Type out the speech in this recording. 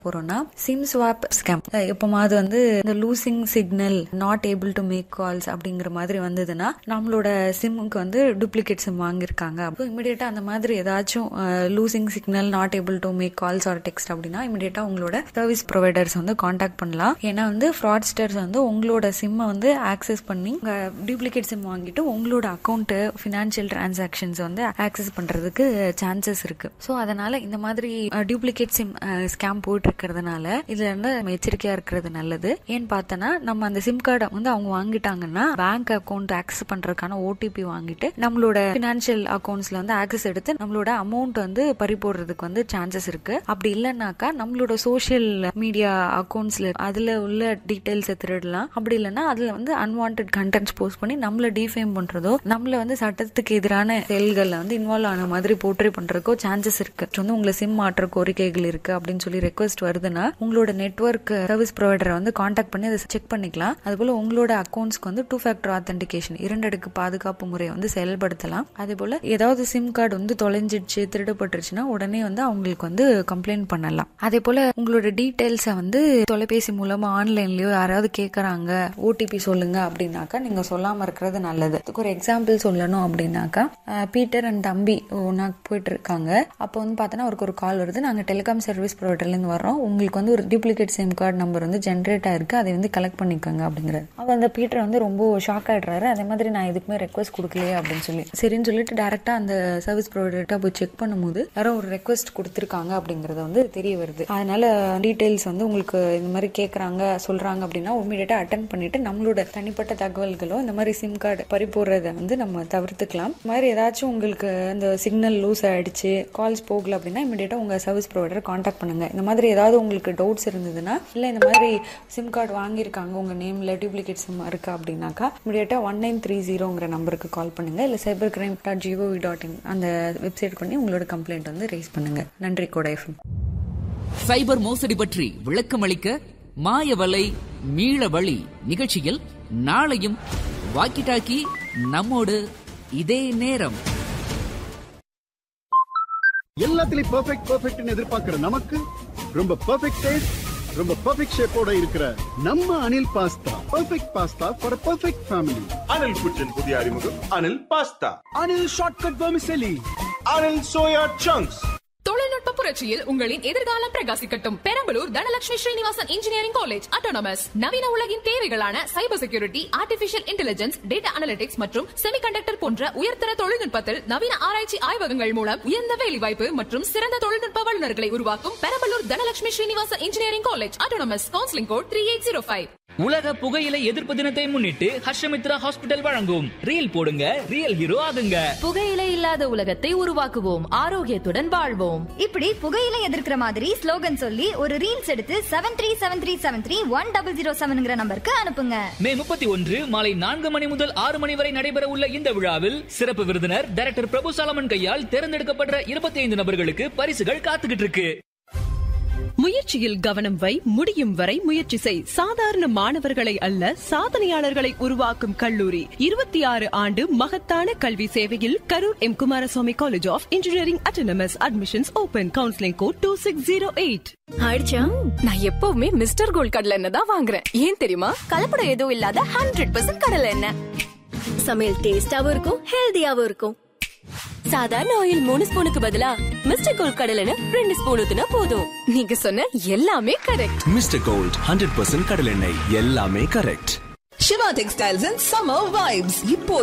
போறோம்னா sim swap scam எப்பமாவது வந்து இந்த losing signal not able to make calls அப்படிங்கிற மாதிரி வந்ததுன்னா நம்மளோட சிம்முக்கு வந்து டூப்ளிகேட் சிம் வாங்கியிருக்காங்க அப்போ இமிடியேட்டா அந்த மாதிரி ஏதாச்சும் losing signal not able to make calls or text அப்படின்னா இமிடியேட்டா உங்களோட சர்வீஸ் ப்ரொவைடர்ஸ் வந்து காண்டாக்ட் பண்ணலாம் ஏன்னா வந்து ஃப்ராட்ஸ்டர்ஸ் வந்து உங்களோட சிம்மை வந்து ஆக்சஸ் பண்ணி டூப்ளிகேட் சிம் வாங்கிட்டு உங்களோட அக்கௌண்ட் ஃபினான்ஷியல் டிரான்சாக்ஷன்ஸ் வந்து ஆக்சஸ் பண்றதுக்கு சான்சஸ் இருக்கு ஸோ அதனால இந்த மாதிரி டூப்ளிகேட் சிம் ஸ்கேம் போயிட்டு இருக்கிறதுனால இதுல இருந்து நம்ம எச்சரிக்கையா இருக்கிறது நல்லது ஏன்னு பார்த்தோன்னா நம்ம அந்த சிம் கார்டை வந்து அவங்க வாங்கிட்டாங்கன்னா பேங்க் அக்கௌண்ட் ஆக்சஸ் பண்றதுக்கான ஓடிபி வாங்கிட்டு நம்மளோட பினான்சியல் அக்கௌண்ட்ஸ்ல வந்து ஆக்சஸ் எடுத்து நம்மளோட அமௌண்ட் வந்து பறி போடுறதுக்கு வந்து சான்சஸ் இருக்கு அப்படி இல்லைன்னாக்கா நம்மளோட சோஷியல் மீடியா அக்கௌண்ட்ஸ்ல அதுல உள்ள டீடைல்ஸை திருடலாம் அப்படி இல்லைன்னா அதுல வந்து அன்வான்ட் கண்டென்ட்ஸ் போஸ்ட் பண்ணி நம்மள டிஃபேம் பண்றதோ நம்மள வந்து சட்டத்துக்கு எதிரான செயல்கள்ல வந்து இன்வால்வ் ஆன மாதிரி போர்ட்ரே பண்றதுக்கோ சான்சஸ் இருக்கு வந்து உங்களை சிம் மாற்ற கோரிக்கைகள் இருக்கு அப்படின்னு சொல்லி ரெக்வஸ்ட் வருதுன்னா உங்களோட நெட்ஒர்க் சர்வீஸ் ப்ரொவைடரை வந்து காண்டாக்ட் பண்ணி அதை செக் பண்ணிக்கலாம் அதுபோல உங்களோட அக்கௌண்ட்ஸ்க்கு வந்து டூ ஃபேக்டர் ஆத்தென்டிகேஷன் இரண்டு அடுக்கு பாதுகாப்பு முறையை வந்து செயல்படுத்தலாம் அதே போல ஏதாவது சிம் கார்டு வந்து தொலைஞ்சிடுச்சு திருடப்பட்டுருச்சுன்னா உடனே வந்து அவங்களுக்கு வந்து கம்ப்ளைண்ட் பண்ணலாம் அதே போல உங்களோட டீடைல்ஸை வந்து தொலைபேசி மூலமா ஆன்லைன்லயோ யாராவது கேட்கறாங்க ஓடிபி சொல்லுங்க அப்படின்னாக்கா நீங்க சொல்லாம இருக்கிறது நல்லது இதுக்கு ஒரு எக்ஸாம்பிள் சொல்லணும் அப்படின்னாக்கா பீட்டர் அண்ட் தம்பி ஒன்னா போயிட்டு இருக்காங்க அப்போ வந்து பார்த்தோன்னா அவருக்கு ஒரு கால் வருது நாங்கள் டெலிகாம் சர்வீஸ் ப்ரொவைடர்லேருந்து வர்றோம் உங்களுக்கு வந்து ஒரு டூப்ளிகேட் சிம் கார்டு நம்பர் வந்து ஜென்ரேட் ஆயிருக்கு அதை வந்து கலெக்ட் பண்ணிக்கோங்க அப்படிங்கிறாரு அவர் அந்த பீட்டர் வந்து ரொம்ப ஷாக் ஆயிடுறாரு அதே மாதிரி நான் எதுக்குமே ரெக்வஸ்ட் கொடுக்கலையே அப்படின்னு சொல்லி சரின்னு சொல்லிட்டு டேரக்டா அந்த சர்வீஸ் ப்ரொவைடர்கிட்ட போய் செக் பண்ணும்போது யாரோ ஒரு ரெக்வஸ்ட் கொடுத்துருக்காங்க அப்படிங்கறது வந்து தெரிய வருது அதனால டீடைல்ஸ் வந்து உங்களுக்கு இந்த மாதிரி கேட்கறாங்க சொல்றாங்க அப்படின்னா இமீடியட்டா அட்டன் பண்ணிட்டு நம்மளோட தனிப்பட்ட தகவல்களோ இந்த மாதிரி சிம் கார்டு பறி போடுறத வந்து நம்ம தவிர்த்துக்கலாம் இந்த மாதிரி ஏதாச்சும் உங்களுக்கு அந்த சிக்னல் லூஸ் ஆயிடுச்சு கால்ஸ் போகல அப்படின்னா இமீடியட்டா உங்க சர்வீஸ் ப்ரொவைடர் காண்டாக்ட் பண்ணுங்க இந்த மாதிரி ஏதாவது உங்களுக்கு டவுட்ஸ் இருந்ததுன்னா இல்ல இந்த மாதிரி சிம் கார்டு வாங்கியிருக்காங்க உங்க நேம்ல டூப்ளிகேட் சிம் இருக்கா அப்படின்னாக்கா இமீடியட்டா ஒன் நைன் த்ரீ ஜீரோங்கிற நம்பருக்கு கால் பண்ணுங்க இல்ல cyber crime dot GOV dot in அந்த வெப்சைட் பண்ணி உங்களோட கம்ப்ளைண்ட் வந்து ரைஸ் பண்ணுங்க நன்றி கோட எஃப்எம் சைபர் மோசடி பற்றி விளக்கமளிக்க மாயவலை மீள வழி நிகழ்ச்சியில் நாளையும் வாக்கி டாக்கி நம்மோடு இதே நேரம் எல்லாத்துலயும் பெர்ஃபெக்ட் பெர்ஃபெக்ட்னு எதிர்பார்க்கிற நமக்கு ரொம்ப பெர்ஃபெக்ட் டேஸ்ட் ரொம்ப பெர்ஃபெக்ட் ஷேப்போட இருக்கிற நம்ம Anil pasta perfect pasta for perfect family Anil kitchen புதிய அறிமுகம் Anil pasta Anil shortcut vermicelli Anil soya chunks தொழில்நுட்ப புரட்சியில் உங்களின் எதிர்காலம் பிரகாசிக்கட்டும் Perambalur Dhanalakshmi Srinivasan engineering college autonomous நவீன உலகின் தேவைகளான cyber security artificial intelligence data analytics மற்றும் செமிகண்டக்டர் போன்ற உயர்தர தொழில்நுட்பத்தில் நவீன ஆராய்ச்சி ஆய்வகங்கள் மூலம் உயர்ந்த வேலைவாய்ப்பு மற்றும் சிறந்த தொழில்நுட்ப வல்லுநர்களை உருவாக்கும் Perambalur Dhanalakshmi Srinivasan engineering college autonomous counselling code three eight zero five உலக புகையிலை எதிர்ப்பு தினத்தை முன்னிட்டு ஹர்ஷமித்ரா ஹாஸ்பிட்டல் வழங்கும் ரீல் போடுங்க ரியல் ஹீரோ ஆகுங்க புகையிலை இல்லாத உலகத்தை உருவாக்குவோம் ஆரோக்கியத்துடன் வாழ்வோம் இப்படி புகையில எதிர்க்கிற மாதிரி ஸ்லோகன் சொல்லி ஒரு ரீல்ஸ் எடுத்து seven three seven three seven three one double zero செவன்ங்கிற நம்பருக்கு அனுப்புங்க மே முப்பத்தி ஒன்று மாலை நான்கு மணி முதல் ஆறு மணி வரை நடைபெற உள்ள இந்த விழாவில் சிறப்பு விருந்தினர் டைரக்டர் பிரபு சாலமன் கையால் தேர்ந்தெடுக்கப்பட்ட இருபத்தி ஐந்து நபர்களுக்கு பரிசுகள் காத்துக்கிட்டு இருக்கு முயற்சியில் கவனம் வை முடியும் வரை முயற்சி செய் சாதாரண மாணவர்களை அல்ல சாதனையாளர்களை உருவாக்கும் கல்லூரி இருபத்தி ஆறு ஆண்டு மகத்தான கல்வி சேவையில் Karur M Kumaraswamy college of engineering autonomous admissions open counselling code two six zero eight ஆயிடுச்சா நான் எப்பவுமே மிஸ்டர் கோல்ட் கடலை எண்ணெய் தான் வாங்குறேன் ஏன் தெரியுமா கலப்படம் எதுவும் இல்லாத ஹண்ட்ரட் பர்சன்ட் கடலை எண்ணெய் சமையல் டேஸ்டாவும் இருக்கும் ஹெல்தியாவும் இருக்கும் சாதாரண ஆயில் மூணு ஸ்பூனுக்கு பதிலா மிஸ்டர் கோல்ட் கடலைன்னு ரெண்டு ஸ்பூன் ஊத்துனா போதும் நீங்க சொன்ன எல்லாமே correct mister gold hundred percent கடலெண்ணெய் எல்லாமே correct Siva textiles and summer vibes இப்போ